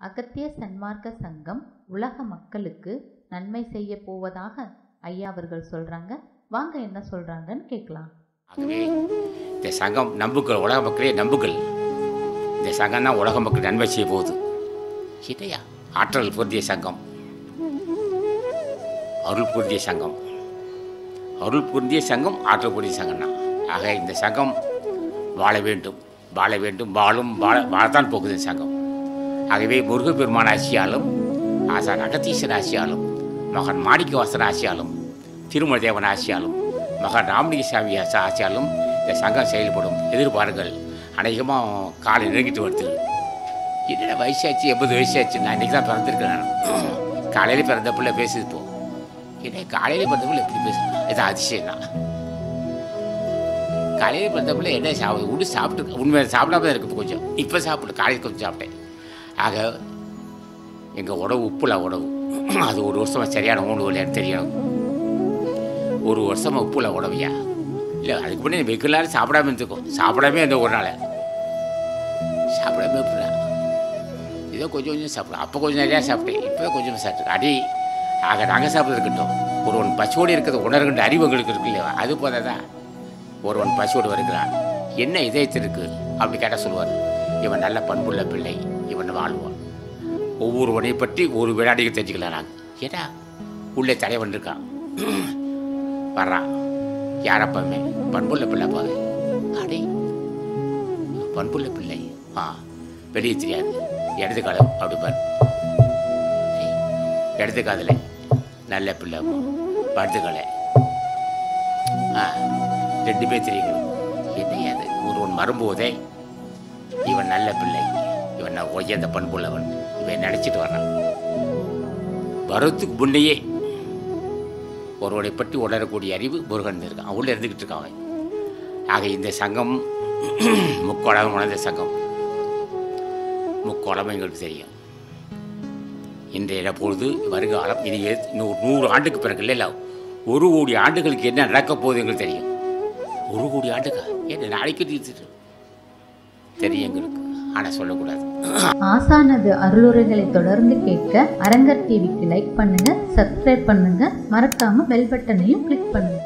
அகத்திய சன்மார்க்க சங்கம் உலக மக்களுக்கு நன்மை செய்ய போவதாக ஐயா அவர்கள் சொல்றாங்க வாங்க என்ன சொல்றாங்கன்னு கேட்கலாம் ஆகவே இந்த சங்கம் நம்புகள் உலக மக்களே நம்புகள் இந்த சங்கம் தான் உலக மக்கள் நன்மை செய்ய போகுது இல்லையா ஆற்றல் பொருந்திய சங்கம் அருள் பொருந்திய சங்கம் அருள் பொருந்திய சங்கம் ஆற்றல் பொருந்திய சங்கம் தான் ஆக இந்த சங்கம் வாழ வேண்டும் வாழ வேண்டும் வாழும் வாழ வாழத்தான் போகுது இந்த சங்கம் ஆகவே முருகப்பெருமான் ஆட்சியாலும் ஆசான் அகத்தீசன் ஆட்சியாலும் மகன் மாணிக்கவாசன் ஆட்சியாலும் திருமல தேவன் ஆட்சியாலும் மகன் ராமலிங்க சாமி ஆச- ஆட்சியாலும் இந்த சங்கம் செயல்படும் எதிர்பாருங்கள் அநேகமாக காலை நெருங்கிட்டு வருது என்னடா வயசாச்சு எண்பது வயசாச்சு நான் இன்றைக்கி தான் பிறந்திருக்கேன் நான் காலையில் பிறந்த பிள்ளை பேசுது இப்போ என்ன காலையில் பிறந்த பிள்ளை எப்படி பேசுது இது அதிசயம் தான் காலையில் பிறந்த பிள்ளை என்ன சாப்பிடு உண்டு சாப்பிட்டு உண்மையை சாப்பிடாம தான் இருக்குது கொஞ்சம் இப்போ சாப்பிட்டு காலையில் கொஞ்சம் சாப்பிட்டேன் ஆக எங்கள் உணவு உப்புல உணவு அது ஒரு வருஷமாக சரியான உணவு இல்லையான்னு தெரியணும் ஒரு வருஷமாக உப்புல உணவியா இல்லை அதுக்கு முன்னாடி வெகுலாரும் சாப்பிடாம இருந்துக்கும் சாப்பிடாம இருந்த ஒரு நாள் சாப்பிடாம இருப்பா ஏதோ கொஞ்சம் கொஞ்சம் சாப்பிடும் அப்போ கொஞ்சம் நிறையா சாப்பிட்டேன் இப்போ கொஞ்சம் சாப்பிட்டு அடி ஆக நாங்கள் சாப்பிட்றது இருக்கட்டும் ஒருவன் பசுவோடு இருக்கிறது உணர்கின்ற அறிவு எங்களுக்கு இருக்கு இல்லையா அது போதாதா ஒருவன் பசுவோடு வருகிறான் என்ன இதயத்திற்கு அப்படி கேட்டால் சொல்லுவார் இவன் நல்ல பண்புள்ள பிள்ளை இவன் வாழ்வான் ஒவ்வொருவனை பற்றி ஒரு விளையாடிக்கு தெரிஞ்சுக்கலாம் நாங்கள் ஏடா உள்ளே தலைவன் இருக்கான் வர்றான் யாரப்பமே பண்புள்ள பிள்ளை பாரு அடே பண்புள்ள பிள்ளை ஆ வெளியே தெரியாது இடது காலம் அப்படி பாரு ஏய், இடது காதல நல்ல பிள்ளை வலது காலை ஆ ரெண்டுமே தெரியும் என்ன அது ஒருவன் வரும்போதே இவன் நல்ல பிள்ளை இவன் நான் உயர்ந்த பண்புள்ளவன் இவன் நினச்சிட்டு வர்றான் வரத்துக்கு முன்னையே ஒருவனை பற்றி உணரக்கூடிய அறிவு முருகன் இருக்கான் அவன் உள்ள இருந்துக்கிட்டு இருக்கான் அவன் ஆக இந்த சங்கம் முக்கோளம் உணர்ந்த சங்கம் முக்கோளம் எங்களுக்கு தெரியும் இன்றைய பொழுது வருகாலம் இனி எது- இன்னும் நூறு ஆண்டுக்கு பிறகு இல்லை ஒரு கோடி ஆண்டுகளுக்கு என்ன நடக்க போகுது எங்களுக்கு தெரியும் ஒரு கோடி ஆண்டுக்கா என்ன நாளைக்கு தீர்த்துட்டு தெரியும் எங்களுக்கு ஆனால் சொல்லக்கூடாது ஆசானது அருளுரைகளை தொடர்ந்து கேட்க அரங்கர் டிவிக்கு லைக் பண்ணுங்க சப்ஸ்கிரைப் பண்ணுங்க மறக்காம பெல் பட்டனையும் கிளிக் பண்ணுங்க